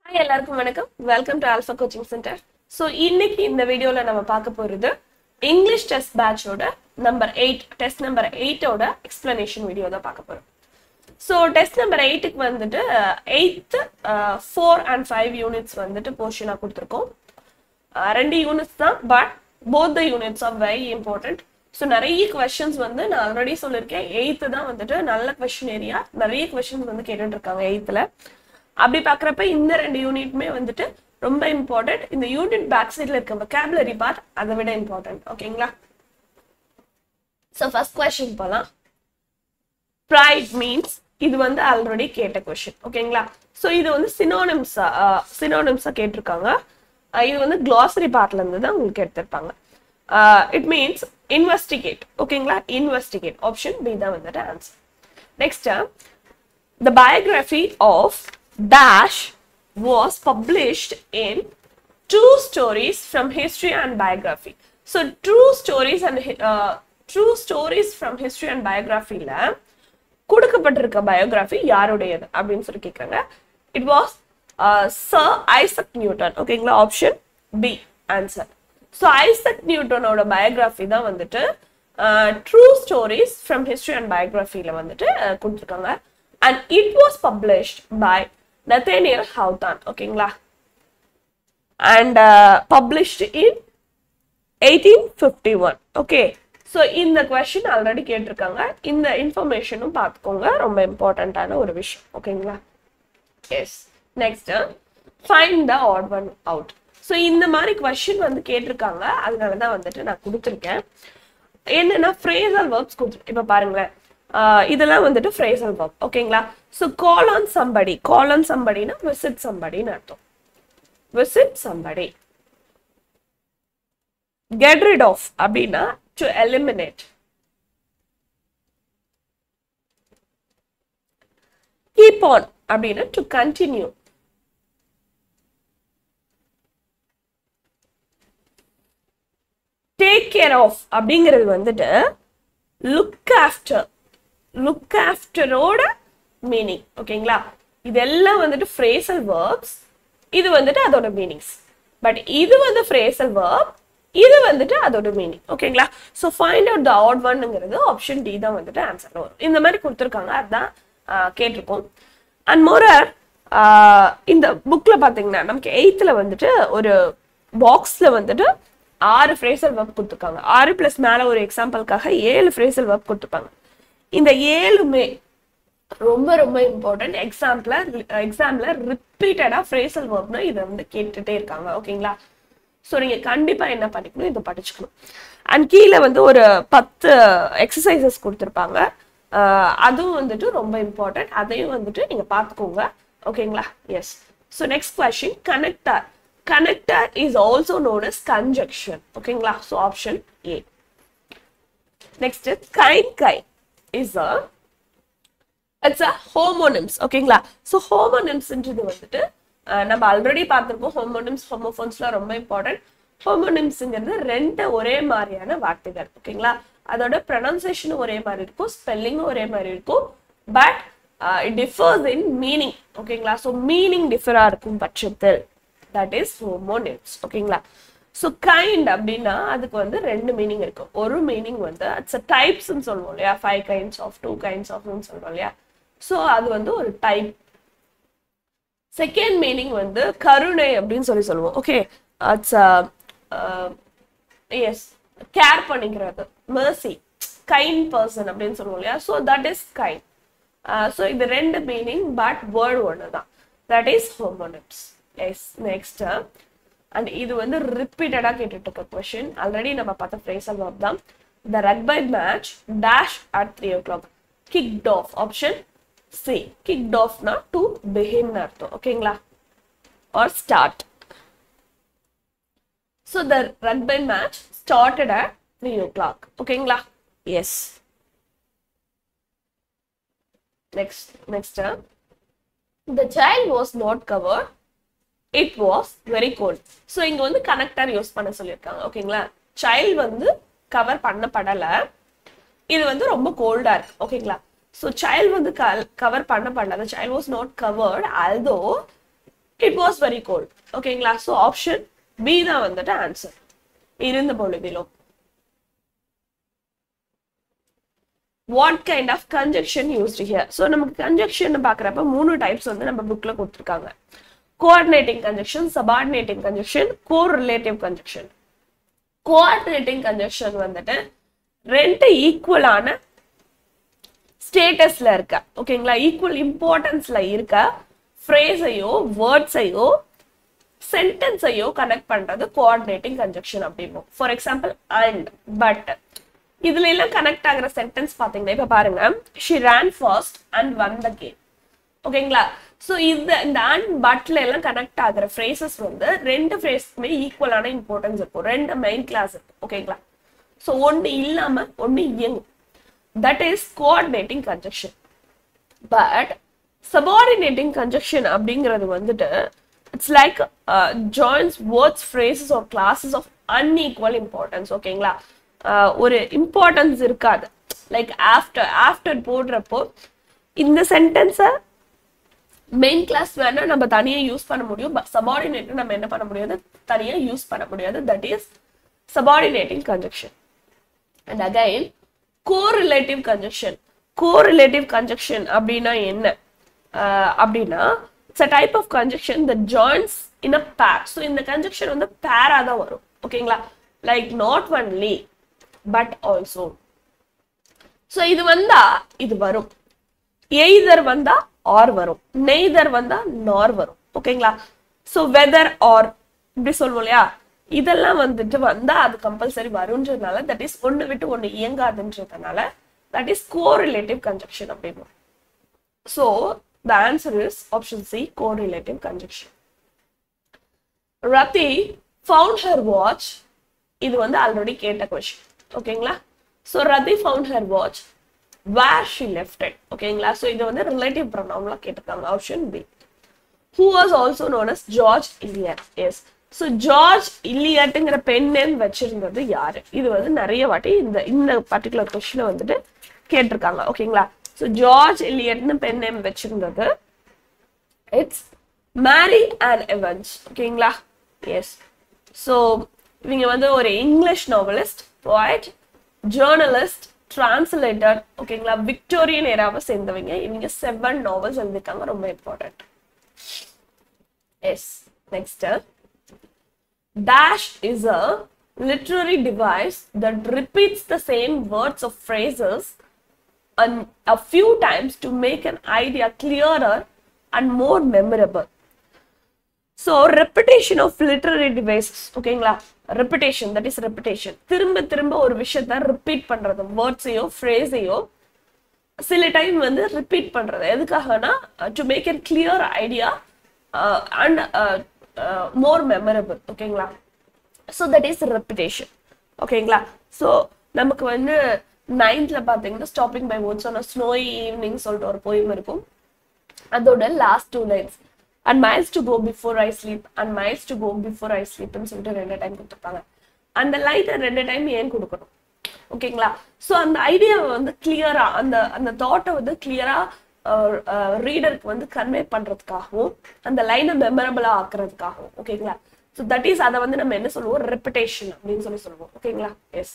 Hi எல்லாருக்கும் வணக்கம் welcome to alpha coaching centre so இன்னைக்கு இந்த வீடியோல நம்ம பார்க்க போறது இங்கிலீஷ் டெஸ்ட் பேட்சோட நம்பர் எயிட் டெஸ்ட் நம்பர் எயிட்டோட எக்ஸ்பிளனேஷன் வீடியோ தான் பார்க்க போறோம் ஸோ டெஸ்ட் நம்பர் எயிட்டுக்கு வந்துட்டு எயித்து ஃபோர் அண்ட் ஃபைவ் யூனிட்ஸ் வந்துட்டு போர்ஷனாக கொடுத்துருக்கோம் அஹ் ரெண்டு யூனிட்ஸ் தான் but both the units are very important so நிறைய கொஷின்ஸ் வந்து நான் ஆல்ரெடி சொல்லியிருக்கேன் எயித்து தான் வந்துட்டு நல்ல கொஷின் ஏரியா நிறைய கொஷின்ஸ் வந்து கேட்டுட்டு இருக்காங்க எயித்துல அப்படி பார்க்குறப்ப இந்த ரெண்டு யூனிட்டுமே வந்துட்டு ரொம்ப இம்பார்ட்டன்ட் இந்த யூனிட் பேக் சைடில் இருக்க vocabulary பார்ட் அதை விட இம்பார்ட்டன்ட் ஓகேங்களா ஸோ ஃபர்ஸ்ட் கொஷின் போகலாம் ப்ரைட் மீன்ஸ் இது வந்து ஆல்ரெடி கேட்ட கொஷின் ஓகேங்களா ஸோ இது வந்து சினோனிம்ஸா சினோனிம்ஸா கேட்டிருக்காங்க அஹ் இது வந்து glossary பார்ட்ல இருந்து தான் உங்களுக்கு எடுத்திருப்பாங்க இட் மீன்ஸ் இன்வெஸ்டிகேட் ஓகேங்களா இன்வெஸ்டிகேட் ஆப்ஷன் பி தான் வந்துட்டு answer next the biography of Dash was published in True Stories from History and Biography. So, True Stories and uh, True Stories from History and Biography ல கொடுக்கப்பட்டிருக்க biography யாருடையது அப்படின்னு சொல்லி கேட்குறாங்க it was sir Isaac Newton ஓகேங்களா option B answer so Isaac நியூட்டனோட biography தான் வந்துட்டு true stories from history and பயோகிராஃபியில் வந்துட்டு அஹ், கொடுத்துருக்காங்க and it was published by Nathaniel Hawthorne ஓகேங்களா and published in eighteen fifty one okay so இந்த கொஷின் ஆல்ரெடி கேட்டிருக்காங்க இந்த இன்ஃபர்மேஷனும் பார்த்துக்கோங்க ரொம்ப இம்பார்ட்டண்ட்டான ஒரு விஷயம் ஓகேங்களா yes next find the odd one out so இந்த மாதிரி கொஷின் வந்து கேட்டிருக்காங்க அதனால தான் வந்துட்டு நான் கொடுத்துருக்கேன் என்னன்னா ஃப்ரேசல் வேர்ப்ஸ் கொடுத்துருக்கேன் இப்போ பாருங்களேன் ஆஹ் இதெல்லாம் வந்துட்டு ஃப்ரேசல் வேர்ப் ஓகேங்களா so call on somebody call on சம்படினா விசிட் சம்படின்னு அர்த்தம் visit somebody get rid of அப்படின்னா to eliminate keep on அப்படின்னா to continue take care of அப்படிங்கிறது வந்துட்டு லுக் ஆஃப்டர் லுக் ஆஃப்டரோட மீனிங் ஓகேங்களா இதெல்லாம் வந்துட்டு ஃப்ரேசல் வேர்ப்ஸ் இது வந்துட்டு அதோட மீனிங்ஸ் பட் இது வந்து ஃப்ரேசல் வேர்ப் இது வந்துட்டு அதோட மீனிங் ஓகேங்களா so find out the odd ஒன்னுங்கிறது ஆப்ஷன் டி தான் வந்துட்டு ஆன்சர் வரும் இந்த மாதிரி கொடுத்துருக்காங்க அதுதான் ஆஹ், கேட்டிருக்கோம் அண்ட் மோரர் இந்த புக்ல பாத்தீங்கன்னா நமக்கு எயித்துல வந்துட்டு ஒரு பாக்ஸ்ல வந்துட்டு ஆறு ஃப்ரேசல் ஒர்க் கொடுத்துருக்காங்க ஆறு பிளஸ் மேல ஒரு எக்ஸாம்பிளுக்காக ஏழு ஃப்ரேசல் ஒர்க் கொடுத்துருப்பாங்க இந்த ஏழுமே ரொம்ப ரொம்ப இம்பார்ட்டன்ட் எக்ஸாம்பிள எக்ஸாம்ல ரிப்பீட்டடா ஃப்ரேசல் ஒர்க்னு இதை வந்து கேட்டுட்டே இருக்காங்க ஓகேங்களா ஸோ நீங்க கண்டிப்பா என்ன பண்ணிக்கணும் இதை படிச்சுக்கணும் அண்ட் கீழே வந்து ஒரு பத்து எக்ஸசைசஸ் கொடுத்துருப்பாங்க ஆஹ் அதுவும் வந்துட்டு ரொம்ப இம்பார்ட்டன்ட் அதையும் வந்துட்டு நீங்க பார்த்துக்கோங்க ஓகேங்களா yes so next question connector connector is also known as conjunction ஓகேங்களா so option A next kind கை is a it's a homonyms ஓகேங்களா ஸோ ஹோமோனிம்ஸ்ன்றது வந்துட்டு அஹ், நம்ம ஆல்ரெடி பார்த்துருப்போம் ஹோமோனிம்ஸ் ஹோமோஃபோன்ஸ்லாம் ரொம்ப இம்பார்ட்டன்ட் ஹோமோனிம்ஸ்ங்கிறது ரெண்டு ஒரே மாதிரியான வார்த்தைகள் ஓகேங்களா அதோட ப்ரொனன்சியேஷனும் ஒரே மாதிரி இருக்கும் ஸ்பெல்லிங்கும் ஒரே மாதிரி இருக்கும் but it differs in meaning ஓகேங்களா ஸோ மீனிங் டிஃபராக இருக்கும் பட்சத்தில் தட் இஸ் ஹோமோனிம்ஸ் ஓகேங்களா ஸோ கைண்ட் அப்படின்னா அதுக்கு வந்து ரெண்டு மீனிங் இருக்கு ஒரு மீனிங் வந்து இட்ஸ் டைப்ஸ்ன்னு சொல்லுவோம் இல்லையா five kinds of two kinds ஆஃப்னு சொல்றோம் இல்லையா ஸோ அது வந்து ஒரு டைப் செகண்ட் மீனிங் வந்து கருணை அப்படின்னு சொல்லி சொல்லுவோம் ஓகே இட்ஸ் எஸ் கேர் பண்ணிக்கிறது mercy கைண்ட் பர்சன் அப்படின்னு சொல்லுவோம் இல்லையா so that is kind so இது ரெண்டு மீனிங் பட் வேர்டு ஒன்று தான் that is homonyms yes next and இது வந்து ரிப்பீட்டடாக கேட்டுட்டு இருக்க கொஷின் ஆல்ரெடி நம்ம பார்த்த ஃப்ரேசல் வேர்ப் தான் the rugby match dash at three o'clock kicked off option C கிக்ட் ஆஃப்னா டு பிகின் அர்த்தம் ஓகேங்களா or start so the rugby match started at three o'clock ஓகேங்களா yes next next the child was not covered it was very cold so இங்க வந்து connector use பண்ண சொல்லியிருக்காங்க ஓகேங்களா சைல்ட் வந்து கவர் பண்ணப்படல இது வந்து ரொம்ப கோல்டா இருக்கு ஓகேங்களா ஸோ சைல்ட் வந்து கவர் பண்ணப்படல the child was not covered although it was very cold ஓகேங்களா ஸோ ஆப்ஷன் பி தான் வந்துட்டு ஆன்சர் இருந்த பொழுதிலும் what kind of conjunction used here so நமக்கு கன்ஜெக்ஷன் பார்க்குறப்ப மூணு டைப்ஸ் வந்து நம்ம புக்கில் கொடுத்துருக்காங்க coordinating conjunction subordinating conjunction correlative conjunction coordinating conjunction வந்துட்டு ரெண்டு ஈக்குவலான ஸ்டேட்டஸ்ல இருக்க ஓகேங்களா ஈக்குவல் இம்பார்ட்டன்ஸ்ல இருக்க ஃப்ரேஸையோ வேர்ட்ஸையோ சென்டென்ஸையோ கனெக்ட் பண்றது coordinating conjunction அப்படிம்போம் for example and but இதுல எல்லாம் கனெக்ட் ஆகுற சென்டென்ஸ் பாத்தீங்கன்னா இப்ப பாருங்க she ran fast and won the game ஓகேங்களா ஸோ இந்த இந்த அண்ட் பட்ல எல்லாம் கனெக்ட் ஆகுற ஃப்ரேசஸ் வந்து ரெண்டு ஃப்ரேஸ்க்குமே ஈக்குவலான இம்பார்ட்டன்ஸ் இருக்கும் ரெண்டு மெயின் கிளாஸ் இருக்கு ஓகேங்களா ஸோ ஒன்று இல்லாம ஒன்று இயங்கும் that is coordinating conjunction but subordinating conjunction அப்படிங்கிறது வந்துட்டு it's like joins words phrases or clauses of unequal importance ஓகேங்களா ஒரு இம்பார்ட்டன்ஸ் இருக்காது லைக் ஆஃப்டர் ஆஃப்டர் போடுறப்போ இந்த சென்டென்ஸை மெயின் கிளாஸ் வேணா நம்ம தனியாக யூஸ் பண்ண முடியும் பட் சபார்டினேட் நம்ம என்ன பண்ண முடியாது தனியாக யூஸ் பண்ண முடியாது that is subordinating conjunction and again correlative conjunction correlative conjunction அப்படின்னா என்ன அப்படின்னா it's a type of conjunction the joins in a pair so இந்த கன்ஜெக்ஷன் வந்து பேரா தான் வரும் ஓகேங்களா like not only but also so இது வந்தா இது வரும் எய்தர் வந்தா ஆர் வரும் நெய்தர் வந்தா நார் வரும் ஓகேங்களா ஸோ வெதர் ஆர் இப்படி சொல்லுவோம் இல்லையா இதெல்லாம் வந்துட்டு வந்தா அது கம்பல்சரி வரும்ன்றதுனால தட் இஸ் ஒன்று விட்டு ஒன்று இயங்காதுன்றதுனால தட் இஸ் கோரிலேட்டிவ் கன்ஜெக்ஷன் அப்படின்னு so the answer is option C correlative conjunction Rathi found her watch இது வந்து ஆல்ரெடி கேட்ட கொஷின் ஓகேங்களா so Rathi found her watch where she left it ஓகேங்களா ஸோ இது வந்து ரிலேட்டிவ் ப்ரொனவுன்ல கேட்டிருக்காங்க option B who was also known as George Eliot yes so George இல்லியட்டுங்கிற பெண் நேம் வச்சிருந்தது யாரு இது வந்து நிறைய வாட்டி இந்த இந்த பர்டிகுலர் கொஸ்டினை வந்துட்டு கேட்டிருக்காங்க ஓகேங்களா ஸோ ஜார்ஜ் இலியட்னு பெண் நேம் வச்சிருந்தது இட்ஸ் மேரி அண்ட் எவன்ஸ் ஓகேங்களா எஸ் ஸோ இவங்க வந்து ஒரு English novelist poet journalist translator ஓகேங்களா விக்டோரியன் ஏராவை சேர்ந்தவங்க இவங்க செவன் நாவல்ஸ் எழுதிருக்காங்க ரொம்ப important yes next dash is a literary device that repeats the same words or phrases an, a few times to make an idea clearer and more memorable so repetition of literary devices ஓகேங்களா repetition that is repetition திரும்ப திரும்ப ஒரு விஷயத்த repeat பண்றது வேர்ட்ஸையோ ஃப்ரேஸையோ சில time வந்து repeat பண்றது எதுக்காகனா to make an clear idea and more memorable ஓகேங்களா ஸோ தட் இஸ் ரெப்பிடேஷன் ஓகேங்களா ஸோ நமக்கு வந்து நைன்த்ல பார்த்தீங்கன்னா stopping by words on snowy evening சொல்லிட்டு ஒரு போயம் இருக்கும் அதோட last two lines and miles to go before I sleep and miles to go before I ஸ்லீப்னு சொல்லிட்டு ரெண்டு டைம் கொடுத்துருப்பாங்க அந்த லைட்டை ரெண்டு டைம் ஏன் கொடுக்கணும் ஓகேங்களா ஸோ அந்த ஐடியாவை வந்து கிளியரா அந்த அந்த தாட்டை வந்து கிளியரா ரீடருக்கு வந்து கன்வே பண்றதுக்காகவும் அந்த லைனை மெமரபிளா ஆக்குறதுக்காகவும் ஓகேங்களா ஸோ தட் இஸ் அதை வந்து நம்ம என்ன சொல்லுவோம் ரெப்பிடேஷன் அப்படின்னு சொல்லி சொல்லுவோம் ஓகேங்களா yes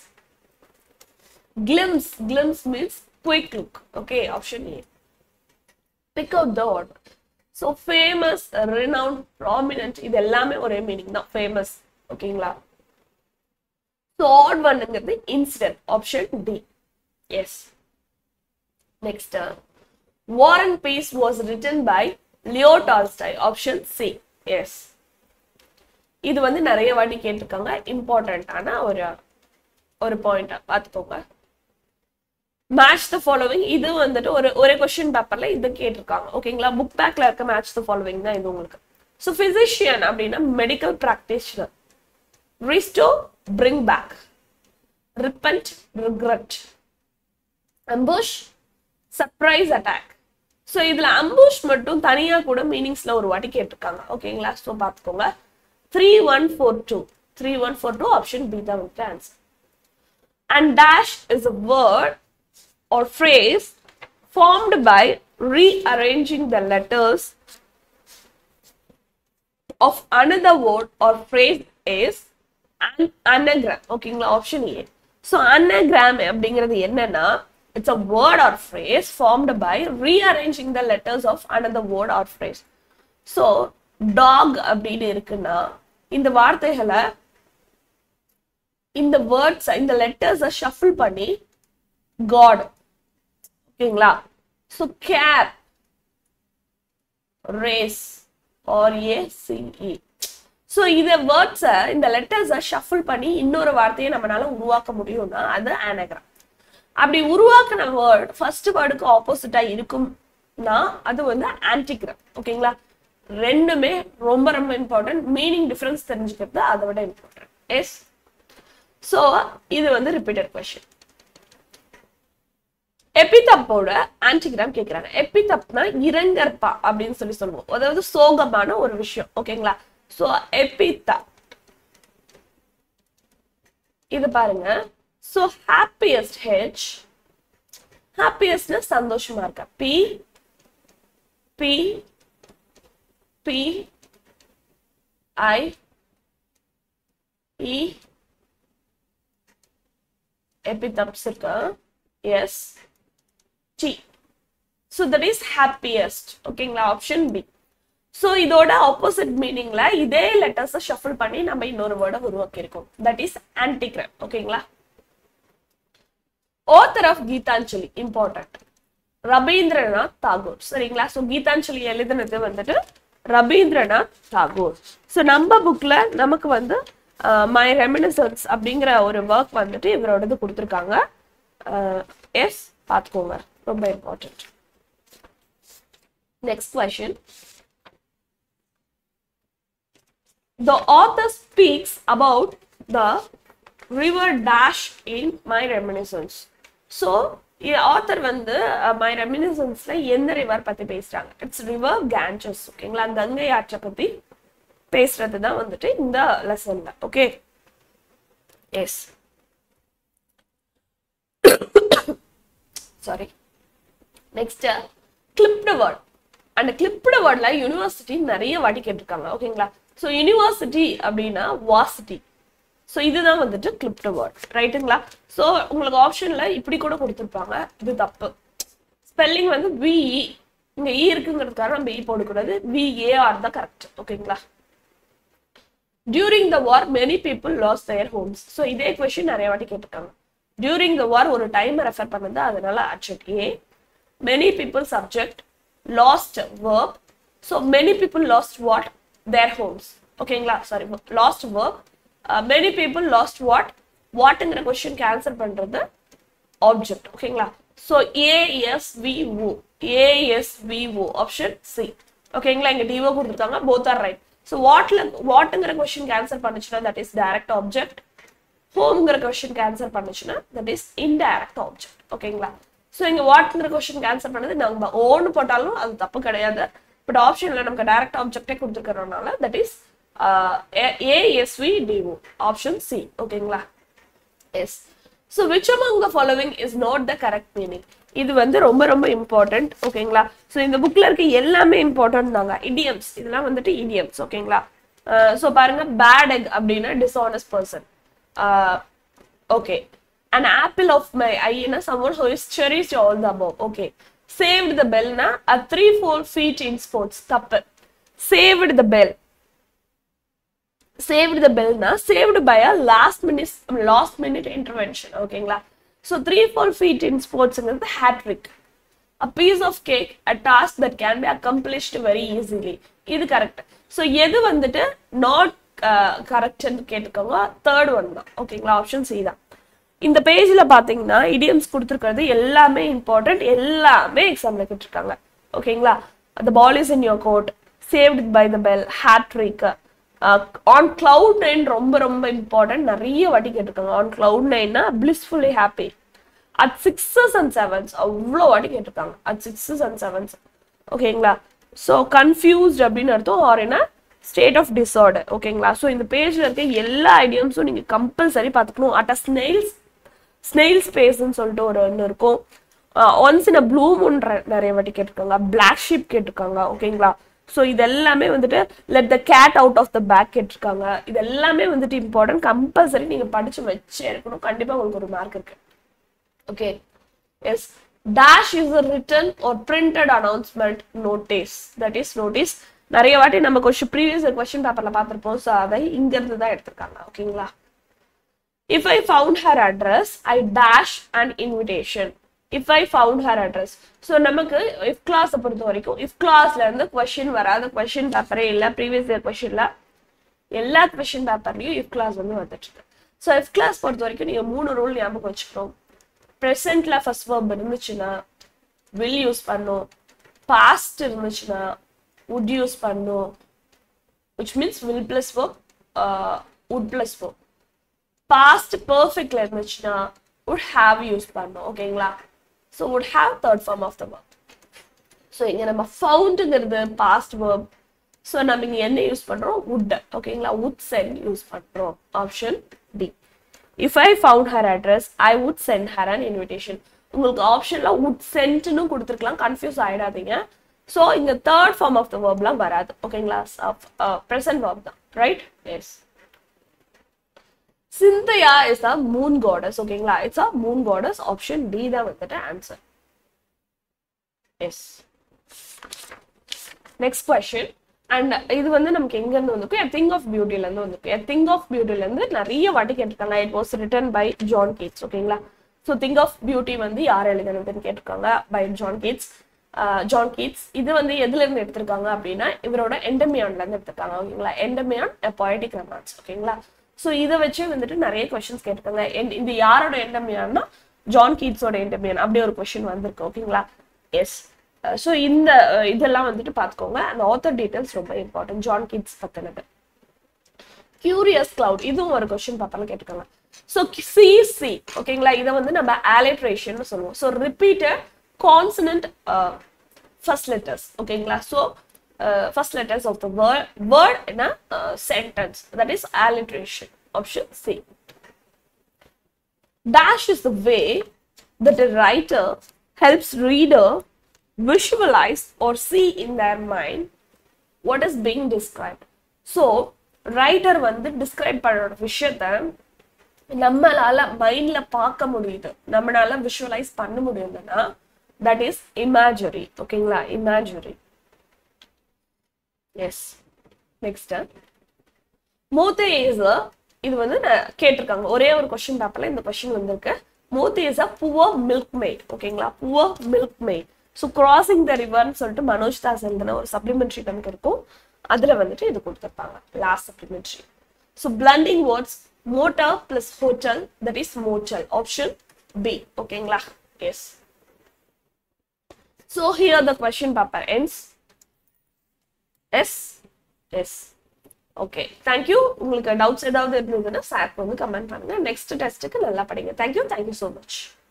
glimpse glimpse means quick look okay option A pick out the order so famous renowned prominent இது எல்லாமே ஒரே மீனிங் தான் ஃபேமஸ் ஓகேங்களா ஸோ ஆட் ஒன்னுங்கிறது incident option D yes next War and Peace was written by Leo Tolstoy. Option C. Yes. இது வந்து நிறைய வாட்டி கேட்டிருக்காங்க இம்பார்ட்டண்ட்டான ஒரு ஒரு பாயிண்ட் பார்த்துக்கோங்க மேட்ச் த ஃபாலோவிங் இது வந்துட்டு ஒரு ஒரே கொஸ்டின் பேப்பர்ல இது கேட்டிருக்காங்க ஓகேங்களா புக் பேக்ல இருக்க மேட்ச் த ஃபாலோவிங் தான் இது உங்களுக்கு ஸோ பிசிஷியன் அப்படின்னா medical practitioner restore bring back repent regret ambush surprise attack so இதுல அம்புஷ் மட்டும் தனியா கூட மீனிங்ஸ்ல ஒரு வாட்டி கேட்டிருக்காங்க ஓகேங்களா ஸோ பார்த்துக்கோங்க three one four two three one four two option B தான் உங்களுக்கு answer and dash is a word or phrase formed by rearranging the letters of another word or phrase is an anagram ஓகேங்களா option A so anagram அப்படிங்கிறது என்னன்னா it's a word or phrase formed by rearranging the letters of another word or phrase so dog அப்படின்னு இருக்குன்னா இந்த வார்த்தைகளை இந்த words இந்த லெட்டர்ஸை ஷஃபிள் பண்ணி காட் ஓகேங்களா so care race R A C E so இதை வேர்ட்ஸை இந்த லெட்டர்ஸை ஷஃபிள் பண்ணி இன்னொரு வார்த்தையை நம்மளால உருவாக்க முடியும்னா அது ஆனகிராம் அப்படி உருவாக்கின வேர்ட் ஃபர்ஸ்ட் வேர்டுக்கு ஆப்போசிட்டா இருக்கும்னா அது வந்து ஆன்டிகிராம் ஓகேங்களா ரெண்டுமே ரொம்ப ரொம்ப இம்பார்ட்டன்ட் மீனிங் டிஃபரன்ஸ் தெரிஞ்சுக்கிறது அதை விட இம்பார்ட்டன்ட் எஸ் ஸோ இது வந்து ரிப்பீட்டட் கொஸ்டின் எபிதப்போட ஆன்டிகிராம் கேட்கிறாங்க எபிதப்னா இரங்கற்பா அப்படின்னு சொல்லி சொல்லுவோம் அதாவது சோகமான ஒரு விஷயம் ஓகேங்களா சோ எபிதா இது பாருங்க சோ ஹாப்பியஸ்ட் ஹெச் ஹாப்பியஸ்ட்னா சந்தோஷமா இருக்க P P P I E epitaphs இருக்கா S T so that is happiest ஓகேங்களா ஆப்ஷன் பி ஸோ இதோட ஆப்போசிட் மீனிங்ல இதே லெட்டர்ஸை ஷஃபிள் பண்ணி நம்ம இன்னொரு வேர்டை உருவாக்கியிருக்கோம் தட் இஸ் ஆன்டிகிராம் ஓகேங்களா author of Gitanjali important Rabindranath Tagore சரிங்களா ஸோ கீதாஞ்சலி எழுதினது வந்துட்டு ரபீந்திரநாத் தாகூர் ஸோ நம்ம புக்ல நமக்கு வந்து மை ரெமினிசன்ஸ் அப்படிங்கிற ஒரு ஒர்க் வந்துட்டு இவரோடது கொடுத்துருக்காங்க எஸ் பார்த்துக்கோங்க ரொம்ப important next question the author speaks about the river dash in my reminiscence so author வந்து மை ரெமினிசன்ஸ்ல எந்த ரிவர் பத்தி பேசுறாங்க இட்ஸ் ரிவர் கேஞ்சஸ் ஓகேங்களா கங்கை ஆற்றை பத்தி பேசுறது தான் வந்துட்டு இந்த லெசன்ல okay yes sorry next clipped word அந்த கிளிப்டு வேர்ட்ல யூனிவர்சிட்டி நிறைய வாட்டி கேட்டிருக்காங்க ஓகேங்களா ஸோ யூனிவர்சிட்டி அப்படின்னா வாசிட்டி ஸோ இதுதான் வந்துட்டு கிளிப்டு வேர்ட் ரைட்டுங்களா ஸோ உங்களுக்கு ஆப்ஷன்ல இப்படி கூட கொடுத்துருப்பாங்க இது தப்பு ஸ்பெல்லிங் வந்து விஇ இங்க இ இருக்குங்கிறதுக்காக நம்ம இ போடக்கூடாது விஏஆர் தான் கரெக்ட் ஓகேங்களா during the war many people lost their homes so இதே கொஸ்டின் நிறைய வாட்டி கேட்டிருக்காங்க டியூரிங் த வார் ஒரு டைம் ரெஃபர் பண்ணது அதனால அட்செட் A many people subject lost work so many people lost what their homes ஓகேங்களா sorry lost work many people lost what வாட்டுங்கிற கொஸ்டின் ஆன்சர் பண்றது ஆப்ஜெக்ட் ஓகேங்களா so ASVO ASVO option C ஓகேங்களா இங்க டிஓ கொடுத்துருக்காங்க போத் ஆர் ரைட் ஸோ வாட்ல வாட்டுங்கிற question answer பண்ணுச்சுன்னா தட் இஸ் டைரக்ட் ஆப்ஜெக்ட் ஹோம்ங்கிற கொஸ்டின் ஆன்சர் பண்ணுச்சுன்னா தட் இஸ் இன்டைரக்ட் ஆப்ஜெக்ட் ஓகேங்களா ஸோ இங்க வாட்ங்கிற கொஸ்டின் ஆன்சர் பண்ணது நம்ம ஓன்னு போட்டாலும் அது தப்பு கிடையாது பட் ஆப்ஷன்ல நமக்கு டைரக்ட் ஆப்ஜெக்டே கொடுத்துருக்கறதுனால that is ASV DO option C ஓகேங்களா yes so which among the following is not the correct meaning இது வந்து ரொம்ப ரொம்ப இம்பார்ட்டன்ட் ஓகேங்களா ஸோ இந்த புக்ல இருக்க எல்லாமே இம்பார்ட்டன்ட் தாங்க இடியம்ஸ் இதெல்லாம் வந்துட்டு இடியம்ஸ் ஓகேங்களா ஸோ பாருங்க பேட் எக் அப்படின்னா dishonest person okay an apple of my eye na someone who is cherished all the above okay saved the bell na a three four feet in sports தப்பு saved the bell saved the bell na saved by a last minute last minute intervention ஓகேங்களா so three four feet in sportsங்கிறது hat trick a piece of cake a task that can be accomplished very easily இது correct so எது வந்துட்டு not கரெக்ட்னு கேட்டுக்கோங்க third one தான் ஓகேங்களா option C தான் இந்த பேஜ்ல பாத்தீங்கன்னா இடியம்ஸ் கொடுத்துருக்கிறது எல்லாமே இம்பார்ட்டன்ட் எல்லாமே எக்ஸாம்ல கேட்டிருக்காங்க ஓகேங்களா the ball is in your court saved by the bell hat trick on cloud nine ரொம்ப ரொம்ப இம்பார்ட்டன்ட் நிறைய வாட்டி கேட்டிருக்காங்க ஆன் கிளவுட் நைன்னா blissfully happy at sixes and sevens அவ்வளோ வாட்டி கேட்டிருக்காங்க அட் சிக்ஸஸ் அண்ட் செவன்ஸ் ஓகேங்களா ஸோ கன்ஃபியூஸ்ட் அப்படின்னு அர்த்தம் ஆர் என்ன ஸ்டேட் ஆஃப் டிஸார்டர் ஓகேங்களா ஸோ இந்த பேஜில் இருக்க எல்லா ஐடியம்ஸும் நீங்கள் கம்பல்சரி பார்த்துக்கணும் அட் அ ஸ்னெயில்ஸ் ஸ்னெயில் ஸ்பேஸ்ன்னு சொல்லிட்டு ஒரு ஒன்று இருக்கும் once in a blue moon நிறைய வாட்டி கேட்டிருக்காங்க பிளாக் ஷீப் கேட்டிருக்காங்க ஓகேங்களா ஸோ இது எல்லாமே வந்துட்டு let the cat out of the bag கேட்டிருக்காங்க இது எல்லாமே வந்துட்டு இம்பார்ட்டன்ட் கம்பல்சரி நீங்க படிச்சு வச்சே இருக்கணும் கண்டிப்பா உங்களுக்கு ஒரு மார்க் இருக்கு okay yes dash is a written or printed announcement notice that is notice நிறைய வாட்டி நம்ம கொஸ்டின் ப்ரீவியஸ் கொஸ்டின் பேப்பர்ல பார்த்திருப்போம் ஸோ அதை இங்க இருந்து தான் எடுத்திருக்காங்க ஓகேங்களா if I found her address I dash and invitation if I found her address so நமக்கு இஃப் கிளாஸை பொறுத்த வரைக்கும் இஃப் கிளாஸ்ல இருந்து கொஸ்டின் வராத கொஸ்டின் பேப்பரே இல்லை ப்ரீவியஸ் இயர் கொஸ்டின்ல எல்லா கொஸ்டின் பேப்பர்லயும் இஃப் கிளாஸ் வந்து வந்துட்டு இருக்கு ஸோ இஃப் கிளாஸ் பொறுத்த வரைக்கும் நீங்க மூணு ரூல் ஞாபகம் வச்சுக்கணும் ப்ரெசென்ட்ல ஃபர்ஸ்ட் வேர்ப் இருந்துச்சுன்னா வில் யூஸ் பண்ணும் பாஸ்ட் இருந்துச்சுன்னா would யூஸ் பண்ணும் which means will plus verb uh, would plus verb past perfectல இருந்துச்சுன்னா would have யூஸ் பண்ணும் ஓகேங்களா so would have third form of the verb so இங்க நம்ம ஃபவுண்டுங்கிறது பாஸ்ட் verb ஸோ நம்ம இங்க என்ன யூஸ் பண்றோம் would ஓகேங்களா would send யூஸ் பண்றோம் option D if I found her address I would send her an invitation உங்களுக்கு ஆப்ஷன்ல வுட் சென்ட்னு கொடுத்துருக்கலாம் கன்ஃபியூஸ் ஆயிடாதீங்க ஸோ இங்க தேர்ட் ஃபார்ம் ஆஃப் த வேர்ப்லாம் வராது ஓகேங்களா ப்ரெசன்ட் வேர்ப் தான் right yes Cynthia is a moon goddess ஓகேங்களா it's a moon goddess option D தான் வந்துட்டு answer yes next question and இது வந்து நமக்கு எங்க இருந்து வந்திருக்கு எ திங் ஆஃப் பியூட்டில இருந்து வந்திருக்கு எ திங் ஆஃப் பியூட்டில இருந்து நிறைய வாட்டி கேட்டிருக்காங்க it was written by John Keats ஓகேங்களா ஸோ திங் ஆஃப் பியூட்டி வந்து யார் எழுதுனதுன்னு கேட்டிருக்காங்க by John Keats John Keats இது வந்து எதுல இருந்து எடுத்திருக்காங்க அப்படின்னா இவரோட எண்டமியான்ல இருந்து எடுத்திருக்காங்க ஓகேங்களா எண்டமியான் பொயட்டிக் ரொமான்ஸ் ஓகேங்களா ஸோ இதை வச்சு வந்துட்டு நிறைய கொஸ்டின்ஸ் கேட்டிருக்காங்க என்- இது யாரோட எண்டமியான்னா ஜான் கீட்ஸோட எண்டமியான் அப்படி ஒரு கொஸ்டின் வந்திருக்கு ஓகேங்களா எஸ் ஸோ இந்த அஹ், இதெல்லாம் வந்துட்டு பார்த்துக்கோங்க அந்த ஆத்தர் டீடைல்ஸ் ரொம்ப இம்பார்ட்டன்ட் ஜான் கிட்ஸ் பத்தினது கியூரியஸ் கிளவுட் இதுவும் ஒரு கொஸ்டின் பேப்பர்ல கேட்டுக்கோங்க ஸோ சிசி ஓகேங்களா இதை வந்து நம்ம ஆலிட்ரேஷன் சொல்லுவோம் so repeated consonant first letters ஓகேங்களா so first letters of the word word in a sentence that is alliteration option C Dash is the way that a writer helps reader visualize or see in their mind what is being described. So, writer வந்து describe பண்ணுற விஷயத்த நம்மளால மைண்ட்ல பார்க்க முடியுது நம்மளால visualise பண்ண முடியுதுன்னா தட் இஸ் இமேஜரி ஓகேங்களா இமேஜரி எஸ் நெக்ஸ்ட் மூத்த இஸ் இது வந்து நான் கேட்டிருக்காங்க ஒரே ஒரு கொஸ்டின் பேப்பர்ல இந்த கொஸ்டின் வந்திருக்கு மூத்த is a poor milkmaid ஓகேங்களா poor milkmaid so crossing the ரிவர்னு சொல்லிட்டு மனோஜ் தாஸ் எழுதின ஒரு சப்ளிமெண்ட்ரி நமக்கு இருக்கும் அதுல வந்துட்டு இது கொடுத்துருப்பாங்க last supplementary so blending words motor plus hotel that is motel option B ஓகேங்களா yes so here the question paper ends yes yes okay thank you உங்களுக்கு டவுட்ஸ் ஏதாவது இருந்ததுன்னா சார் வந்து கமெண்ட் பண்ணுங்க நெக்ஸ்ட் டெஸ்ட்டுக்கு நல்லா படிங்க தேங்க்யூ தேங்க்யூ ஸோ மச்